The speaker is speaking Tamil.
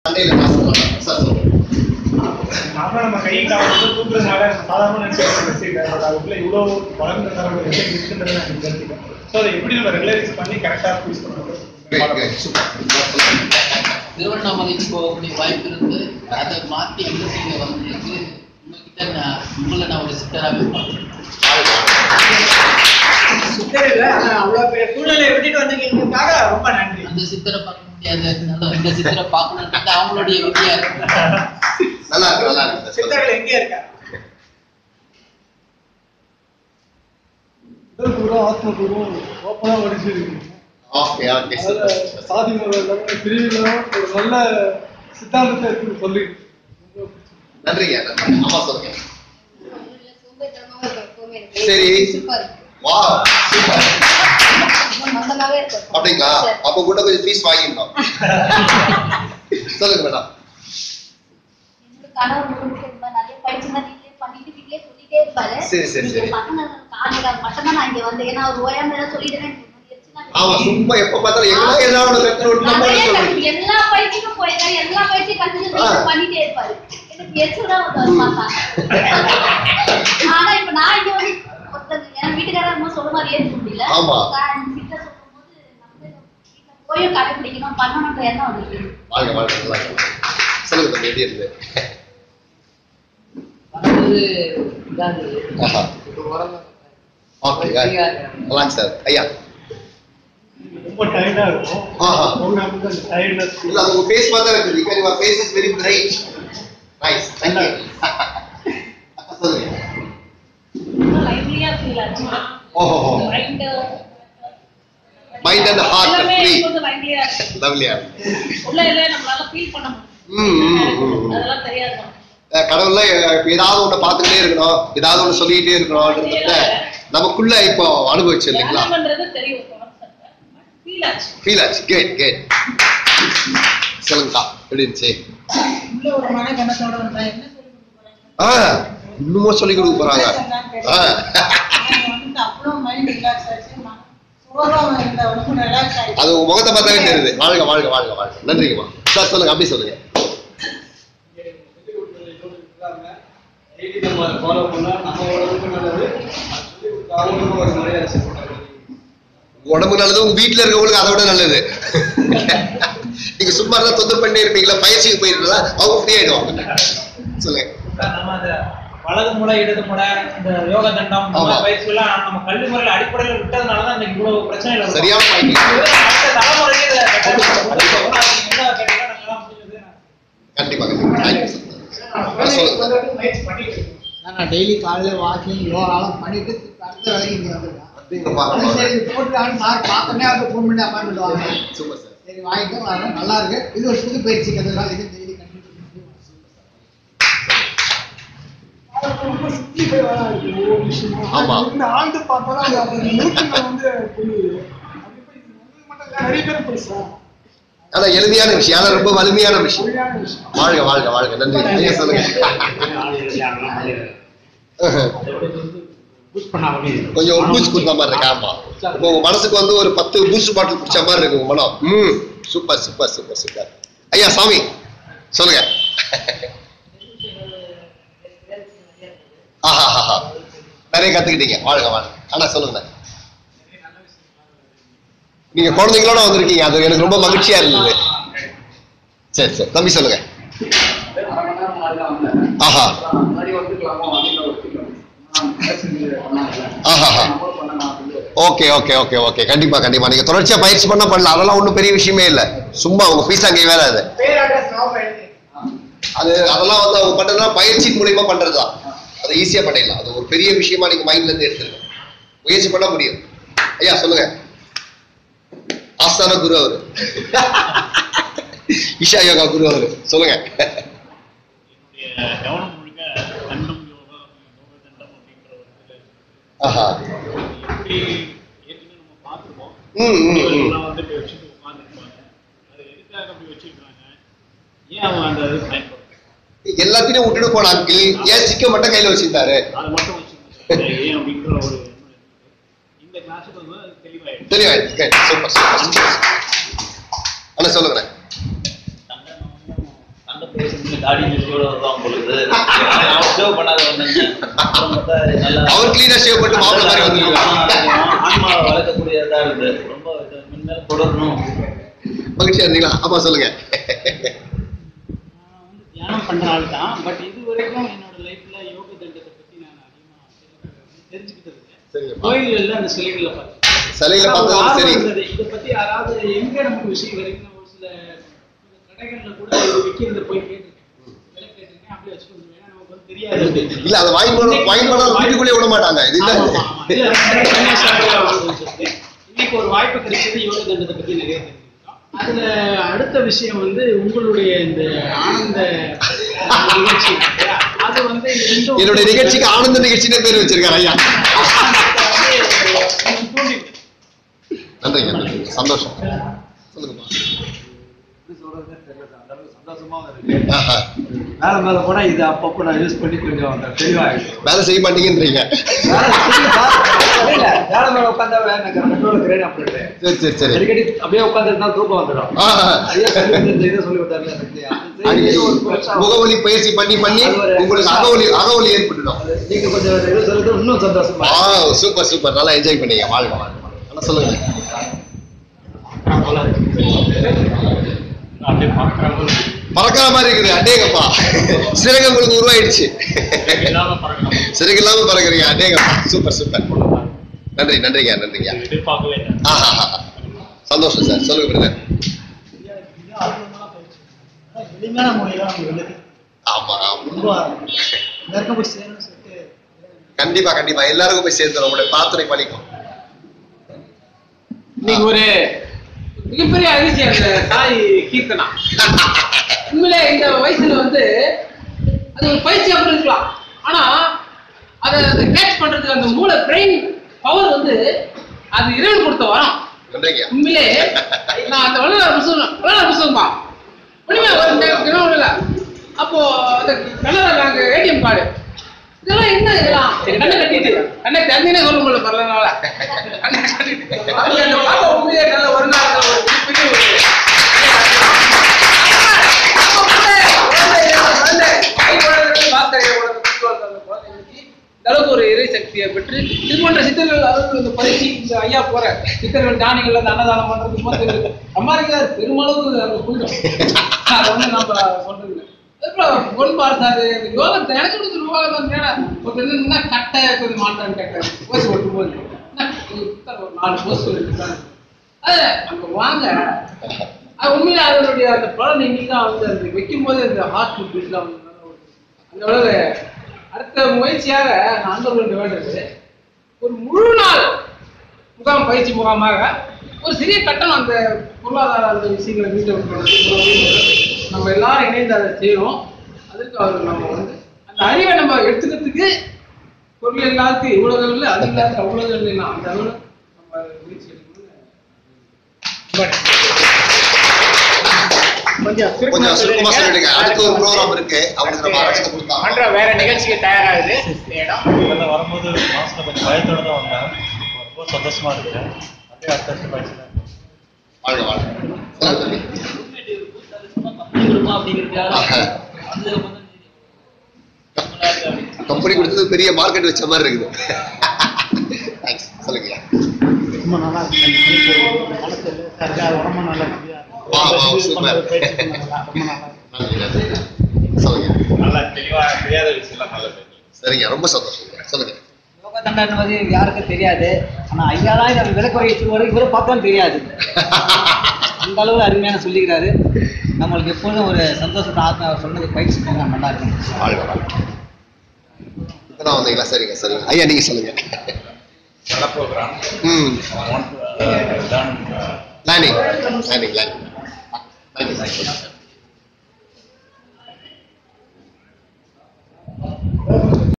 சண்டையில காசு போடலாம். சார் சொல்லுங்க நாம நம்ம கை காலம் தூக்குறதுனால நம்ம சாதாரண நினைச்சு வச்சிருக்கேன் பட் அதுக்குள்ள இவ்வளவு வளர்ந்த ஒரு விஷயம் இருக்குன்றது நான் தெரிஞ்சுக்கிறேன் ஸோ அதை எப்படி நம்ம ரெகுலரைஸ் பண்ணி கரெக்டாக யூஸ் Great, பண்ணணும் great, super. திருவண்ணாமலைக்கு போகக்கூடிய வாய்ப்பு இருந்து அதை மாற்றி எங்க நீங்க வந்திருக்கு உங்ககிட்ட நான் உங்களை நான் ஒரு சித்தராகவே பார்க்கிறேன் சித்தர் இல்ல ஆனா அவ்வளவு பெரிய சூழ்நிலையை விட்டுட்டு வந்தீங்களுக்காக ரொம்ப நன்றி அந்த சித்தரை பார்க்க முடியாது அதனால இந்த சித்தரை பார்க்கணுன்றது அவங்களுடைய விதியா இருக்கு நல்லா இருக்கு நல்லா இருக்கு சார் சொல்லுங்க. சித்தர்கள் எங்க இருக்காங்க உடல் பூர்வம் ஆத்ம பூர்வம் ஓப்பனாக படிச்சிருக்கீங்க ஓகே ஓகே அதில் சூப்பர் சாதி மதம் இல்லாமல் பிரிவிலாம் ஒரு நல்ல சித்தாந்தத்தை இருக்குன்னு சொல்லி நன்றிங்க நன்றி ஆமா சொல்லுங்க சோம்பேறித்தனமாவே இருக்கும் எப்பவுமே எனக்கு. சரி. சூப்பரா இருக்கு. வா சூப்பர் ரொம்ப மந்தமாவே இருக்கும். அப்படிங்களா சரி. அப்ப கூட கொஞ்சம் ஃபீஸ் வாங்கிடணும் சொல்லுங்க மேடம் என்னோட கணவர் முழுக்க இந்த மாதிரி நிறைய பயிற்சினா வீட்லயே பண்ணிட்டு வீட்லயே சொல்லிட்டே இருப்பாரு. சரி, சரி, நீங்க சரி. பண்ண காரணம் மட்டும்தான் நான் இங்க வந்தேன். ஏன்னா அவர் ஓயாம ஏதாவது சொல்லிட்டேன்னா எனக்கு ஒரு எரிச்சலா இருக்கு. ஆமா சும்மா எப்ப பார்த்தாலும் எல்லாம் ஏதாவது ஒண்ணு கத்து விட்டு நம்ம நிறைய சொல்றீங்க கத்து- எல்லா பயிற்சிக்கும் போயிருக்காரு எல்லா பயிற்சியும் கத்துட்டு ஆ. பண்ணிட்டே இருப்பாரு எனக்கு எரிச்சல் தான் வந்து அது பார்த்தா ஆனா இப்ப நான் இங்க வந்து ஒருத்தங்க என் வீட்டுக்காரர் அம்மா சொல்ற மாதிரி ஏற்க முடியல ஆமா. நான் கிட்ட சொல்லும்போது நம்ம வீட்டுல போயும் கடைபிடிக்கணும் பண்ணணும்ன்ற எண்ணம் வந்துருக்கு வாழ்க வாழ்க நல்லா இருக்கு. சொல்லுங்க தம்பி எப்படி இருந்து அது இதாது ஆஹா ஓகே நல்லா இருக்கு சார் ஐயா ரொம்ப டயர்டாக இருக்கும் ஆஹா. ப்ரோக்ராம் வந்து அந்த டயர்ட்னஸ் இல்ல அது உங்க ஃபேஸ் பார்த்தா இருக்குது because your face is very bright nice thank you அக்கா சொல்லுங்க ரொம்ப lively-ஆ feel ஆச்சு. ஓஹோ Mind, மைண்ட் அண்ட் ஹார்ட் எல்லாமே ஃப்ரீ கொஞ்சம் lively-ஆ இருக்கு. லவ்லியா உள்ள இல்ல நம்மளால feel பண்ண ம், ம், ம், முடியும். ம். அதெல்லாம் தெரியாது நமக்கு. கடவுள்ல அஹ், ஏதாவது ஒண்ணு பார்த்துக்கிட்டே இருக்கணும் ஏதாவது ஒண்ணு சொல்லிக்கிட்டே இருக்கணும்ன்றத நமக்குள்ள இப்போ அனுபவிச்சு இல்லைங்களா தியானம்ன்றது தெரியும் concept. Feel ஆச்சு. ஃபீல் ஆச்சு கேட் கேட் சொல்லுங்கக்கா எப்படி இருந்துச்சு உள்ள ஒரு மனக்கணத்தோட வந்தா என்ன சொல்லி கொடுக்க போறாங்க ஆ இன்னுமும் சொல்லி கொடுக்க போறாங்க ஆ எனக்கு வந்து அவ்வளவு மைண்ட் ரிலாக்ஸ் ஆச்சு மன- சோகம் இருந்த உடம்பு ரிலாக்ஸ் ஆயிடுச்சு அது உங்க முகத்தை பார்த்தாவே தெரியுது வாழ்க வாழ்க வாழ்க வாழ்க நன்றிங்கம்மா சார் சொல்லுங்க அப்படி சொல்லுங்க டெய்லி நம்ம அதை ஃபாலோ பண்ணா நம்ம உடம்புக்கு நல்லது அது சொல்லி கொடுத்தா அவங்களுக்கும் ஒரு மரியாதை செய்யணும் உங்க உடம்பு நல்லது உங்க வீட்டுல இருக்கவங்களுக்கு அதை விட நல்லது நீங்க சும்மா இருந்தா தொந்தரவு பண்ணி இருப்பீங்களா பயிற்சிக்கு போயிருந்தா அவங்க ஃப்ரீ ஆயிடுவாங்க சொல்லுங்க நம்ம அந்த வலது முறை இடது முறை இந்த யோக தண்டம் இந்த ஆமா. மாதிரி பயிற்சி எல்லாம் நம்ம கல்வி முறையில அடிப்படையில விட்டதுனால தான் இன்னைக்கு இவ்வளவு பிரச்சனைகள் வருது. சரியான point. இது அடுத்த தலைமுறைக்கு இதை கட்டாயப்படுத்தணும். அதுக்கு முன்னாடி கேட்டீங்கன்னா நாங்கெல்லாம் முடிஞ்சது கண்டிப்பா கண்டிப்பா தேங்க்யூ சார் சொல்லுங்க நான் டெய்லி காலையில வாக்கிங் யோகாலாம் பண்ணிட்டு திருப்பி அடுத்த வேலைக்கு இங்க வந்துருக்கேன் அப்படிங்கப்பா சரி போட்டுலான்னு மார்க் பார்த்தோன்னே அவங்க ஃபோன் பண்ணி அப்பாயின் பண்ணுவாங்க சூப்பர் சார் சரி வாங்கிட்டு வரேன் நல்லா இருக்கு இது ஒரு புது பயிற்சி கற்றுக்கலாம் இது டெய்லி கண்டிப்பாக ரொம்ப சிம்பிளிஃபைவாக இருக்கு ஒவ்வொரு விஷயமும் ஆமா. இந்த ஆண்டு பார்த்தா அது அந்த நுணுக்கங்கள் வந்து புரியுது அது எப்படி இது உங்களுக்கு மட்டும் இல்ல, நிறைய பேர் பேசுறா ஆனா எளிமையான விஷயம் ஆனா ரொம்ப வலிமையான விஷயம் சரியான விஷயம் வாழ்க வாழ்க வாழ்க நன்றி ஐயா சொல்லுங்க கொஞ்சம் ஒரு பூஸ்ட் கொடுத்த மாதிரி இருக்கு ஆமா இப்போ உங்க மனசுக்கு வந்து ஒரு பத்து பூஸ்ட் பாட்டில் குடிச்ச மாதிரி இருக்கு உங்க மனம் ம் சூப்பர் சூப்பர் சூப்பர் சூப்பர் ஐயா சாமி சொல்லுங்க ஆஹா ஆஹா நிறைய கத்துக்கிட்டீங்க வாழ்க வாழ்க ஆனா சொல்லுங்க நீங்க குழந்தைங்களோட வந்திருக்கீங்க அது எனக்கு ரொம்ப மகிழ்ச்சியா இருந்தது சரி சரி தம்பி சொல்லுங்க ஆஹா ஆஹா ஓகே ஓகே ஓகே ஓகே கண்டிப்பா கண்டிப்பா நீங்க தொடர்ச்சியா பயிற்சி பண்ண பண்ணலாம் அதெல்லாம் ஒண்ணும் பெரிய விஷயமே இல்ல சும்மா உங்க பீஸ் அங்கே வேலை அது பேர் அட்ரஸ் நான் எழுதி அது அதெல்லாம் வந்து அவங்க பண்றதுலாம் பயிற்சியின் மூலியமா பண்றதுதான் அதை ஈஸியா பண்ணிடலாம் அது ஒரு பெரிய விஷயமா நீங்க மைண்ட்ல இருந்து எடுத்துருங்க முயற்சி பண்ண முடியும் ஐயா சொல்லுங்க ஆஸ்தான குரு அவரு ஈஷா யோகா குரு அவரு சொல்லுங்க என்னுடைய கவனம் முழுக்க தண்டம் யோகா யோக தண்டம் அப்படின்ற ஒரு இதுல இருக்கு. ஆஹா எப்படி ஏற்கனவே நம்ம பார்த்துருக்கோம் ம் ம் ம் எல்லாம் வந்து இப்படி வச்சுட்டு உட்காந்துருப்பாங்க அது எதுக்காக அப்படி வச்சிருக்காங்க ஏன் அவங்க அந்த இது பயன்படுத்தும் எல்லாத்தையும் விட்டுட்டு போன அங்கிள் ஏன் சிக்க மட்டும் கையில வச்சிருந்தாரு அதை மட்டும் வச்சிருக்காங்க ஏன் அப்படின்ற ஒரு எண்ணம் இருந்தது இந்த கிளாஸுக்கு வந்து அது தெளிவாயிடுச்சு தெளிவாயிடுச்சு சூப்பர் சூப்பர் சூப்பர் அண்ணா சொல்லுங்க தண்டனமும் இந்த தாடி மிஸ்ஸோட வருவாங்க பொழுது அவன் சேவ் பண்ணாத வந்தாங்க அப்புறம் பார்த்தா நல்லா அவர் clean ஆ shave பண்ணிட்டு மாப்பிள்ளை மாதிரி வந்திருக்காரு. ஆன்மாவை வளர்க்கக்கூடியதா இருக்கு ரொம்ப இது முன்மேல் தொடரணும் மகிழ்ச்சியா இருந்தீங்களா ஆமா சொல்லுங்க நான் வந்து தியானம் பண்ற ஆள் தான் பட் இது வரைக்கும் என்னோட லைஃப்ல யோக தண்டத்தை பத்தி நான் அதிகமா தெரிஞ்சுக்கிட்டது இல்லை. சரிங்கப்பா. கோயில்கள்ல அந்த சிலைகளை பார்த்து சிலைகளை ஆனா, ஒரு பார்த்தது ஆர்வம் சரி இருந்தது. இதை பத்தி யாராவது எங்க நமக்கு விஷயம் வரைக்கும் ஒரு சில கடைகள்ல கூட இது விக்கிறத போய் கேட்டிருக்கேன் விலை கேட்டிருக்கேன் அப்படியே வச்சுட்டு வந்துருவேன். ஏன்னா நமக்கு வந்து தெரியாது இல்ல அதை வாங்கி போன வாங்கி போனாலும் வீட்டுக்குள்ளேயே விட மாட்டாங்க இது இல்ல ஆமா, ஆமா. இல்ல, நிறைய கன்னியாகுமரியில வந்து சொல்லிட்டு, இன்னைக்கு ஒரு வாய்ப்பு கிடைச்சது யோக தண்டத்தை பத்தி நிறைய தெரிஞ்சுக்கிட்டோம் அதுல அடுத்த விஷயம் வந்து உங்களுடைய இந்த ஆனந்த நிகழ்ச்சி இருக்கு இல்லையா? அது வந்து இந்த ரெண்டும் என்னுடைய நிகழ்ச்சிக்கு ஆனந்த நிகழ்ச்சினே பேர் வச்சிருக்காரு ஐயா வந்து தூண்டி நன்றிங்க நன்றிங்க சந்தோஷம் சொல்லுங்கப்பா எப்படி சொல்றதுன்னு தெரியல சார். அந்த அளவுக்கு சந்தோஷமாவும் இருக்கு ஆஹா. மேல மேல போனா இது அப்பப்போ நான் யூஸ் பண்ணி கொஞ்சம் தெளிவாயிடுச்சு வேலை செய்ய மாட்டீங்கன்றீங்க வேலை செய்யுங்க சார். இல்ல, வேலை மேல உட்காந்தா எனக்கு கண்ட்ரோல் கிரேட் அப்படின்ட்டு சரி சரி சரி அடிக்கடி அப்படியே உட்காந்துருந்தா தூக்கம் வந்துடும் ஆஹா. ஐயா சொல்லி இந்த இதை சொல்லி விட்டாரு எனக்கு அது அடிக்கடி செய்து ஒரு பெருசா- முகவலி பயிற்சி பண்ணி பண்ணி உங்களுக்கு அகவலி அகவலி ஏற்பட்டுடும் அது நீங்க கொஞ்சம் இது சொல்லிட்டு இன்னும் சந்தோஷமா ஆ சூப்பர் சூப்பர் நல்லா என்ஜாய் பண்ணீங்க வாழ்க வாழ்க நல்லா சொல்லுங்க அப்படியே பார்க்குறாங்க பறக்கிற மாதிரி இருக்குது அடேங்கப்பா சிறகு உங்களுக்கு உருவாயிடுச்சு இல்லாம பறக்கலாம் சிறகு இல்லாம பறக்குறீங்க அடேங்கப்பா சூப்பர் சூப்பர் நன்றி நன்றிங்க நன்றிங்க எதிர்பார்க்கவே இல்லை ஆஹா ஆஹா. சந்தோஷம் சார் சொல்லுங்க பிரதர் எளிமையான முறையில அவங்க எழுது ஆமா ஆமா ரொம்ப எல்லாருக்கும் போய் சேரணும்னு சொல்லிட்டு கண்டிப்பா கண்டிப்பா எல்லாருக்கும் போய் சேர்ந்து உங்களுடைய பிரார்த்தனை பண்ணிக்கும் இன்னைக்கு ஒரு மிகப்பெரிய அதிர்ச்சி அந்த தாய் கீர்த்தனா உண்மையிலே இந்த வயசுல வந்து அது ஒரு பயிற்சி அப்படி இருக்கலாம் ஆனா அதை அதை கேட்ச் பண்றதுக்கு அந்த மூளை பிரெயின் பவர் வந்து அது இறைவன் கொடுத்த வரம் நன்றிங்க உண்மையிலே நான் அந்த வளர புத்தகம் வளர புத்தகம் தான் உண்மையா ஒரு நே- தினம் இல்ல அப்போ அந்த கலர நாங்க ஏடிஎம் கார்டு இதெல்லாம் என்ன இதெல்லாம் கண்ணை கட்டிட்டு கண்ணை தந்தினே சொல்ல முடியல பரவாயில்ல கண்ணை கட்டிட்டு அது அந்த பாப்பா உண்மையிலே நல்ல ஒரு நாள் நல்ல ஒரு பெரிய ஒரு அப்பா, குழந்தை, குழந்தை, குழந்தை, கை குழந்தை, பாஸ்கர் ஐயா குழந்தை, கூட்டு வந்த அந்த குழந்தைங்களுக்கு இந்த அளவுக்கு ஒரு இறை சக்தியை பெற்று இது போன்ற சித்தர்கள் அதாவது இந்த பயிற்சி இந்த ஐயா போற சித்தர்கள் ஞானிகள் அந்த அன்னதானம் பண்றது போது சம்பாதிக்கிறார் பெருமளவு அங்க போயிடும் அதை வந்து நம்ம சொல்றது இல்லை அப்புறம் பொன் பார்த்தாரு இந்த யோகத்தை எனக்கு கூட யோகம் ஒரு என்ன கட்டை கொஞ்சம் மாட்டான்னு கேட்டாரு போஸ் ஓட்டும் போது என்ன, ஒரு புத்தகம் ஒரு நாலு போஸ் இருக்காங்க அது அங்க வாங்க அது உண்மையில அதனுடைய அந்த பலன் இன்னைக்கு தான் வந்து அந்த வைக்கும் போது அந்த ஹார்ட் பீட்லாம் வந்து நல்ல ஒரு அந்த அளவு அடுத்த முயற்சியாக நான் நண்பர்களுக்கு வேண்டது ஒரு முழு நாள் முகாம் பயிற்சி முகாமாக ஒரு சிறிய கட்டணம் அந்த பொருளாதார அந்த விஷயங்களை மீட்டு நம்ம எல்லாரும் இணைந்து அதை செய்யணும் அதுக்கு அவர் நம்ம வந்து அந்த அறிவை நம்ம எடுத்துக்கிறதுக்கு பொருள் எல்லாத்துக்கும் இவ்வளவு இல்லை அது இல்லாத அவ்வளவு இல்லைன்னா அந்த அளவு நம்ம முயற்சி எடுக்கணும்னு கொஞ்சம் கொஞ்சம் சுருக்கமா சொல்லிடுங்க அடுத்த ஒரு ப்ரோக்ராம் இருக்கு அவங்களுக்கு நம்ம அரசு கொடுத்தாங்க மன்றம் வேற நிகழ்ச்சிக்கு தயாராகுது இந்த இடம் முதல்ல வரும்போது மனசுல கொஞ்சம் பயத்தோட தான் வந்தேன் இப்போ ரொம்ப சந்தோஷமா இருக்கு அப்படியே அடுத்த வருஷம் படிச்சுதான் வாழ்க வாழ்க சொல்லுங்க தம்பி. ஆஹா. கம்பெனி கொடுத்தது பெரிய மார்க்கெட் வச்ச மாதிரி இருக்குது தேங்க்ஸ் சொல்லுங்க ரொம்ப நல்லா இருக்கு மனசு சரியா ரொம்ப நல்லா இருக்கு வா, வா, சூப்பர். ரொம்ப நல்லா நன்றி நன்றி சொல்லுங்க நல்லா தெளிவா தெரியாத விஷயம் நல்லா சரிங்க ரொம்ப சந்தோஷம் சொல்லுங்க யோகா தண்டனை வந்து யாருக்கும் தெரியாது ஆனா ஐயா தான் இதை விளக்குறை வச்சுருவாரு இவரை பார்த்தாலும் தெரியாது அந்த அளவுல அருமையான சொல்லிக்கிறாரு நம்மளுக்கு எப்பொழுதும் ஒரு சந்தோஷத்தை ஆத்மா அவர் சொன்னது பயிற்சி பண்ணா நல்லா இருக்கும் வாழ்க வாழ்க இப்பதான் வந்தீங்களா சரிங்க சரிங்க ஐயா நீங்க சொல்லுங்க நல்ல ப்ரோக்ராம் ம் I want to uh, learn uh, landing landing landing thank you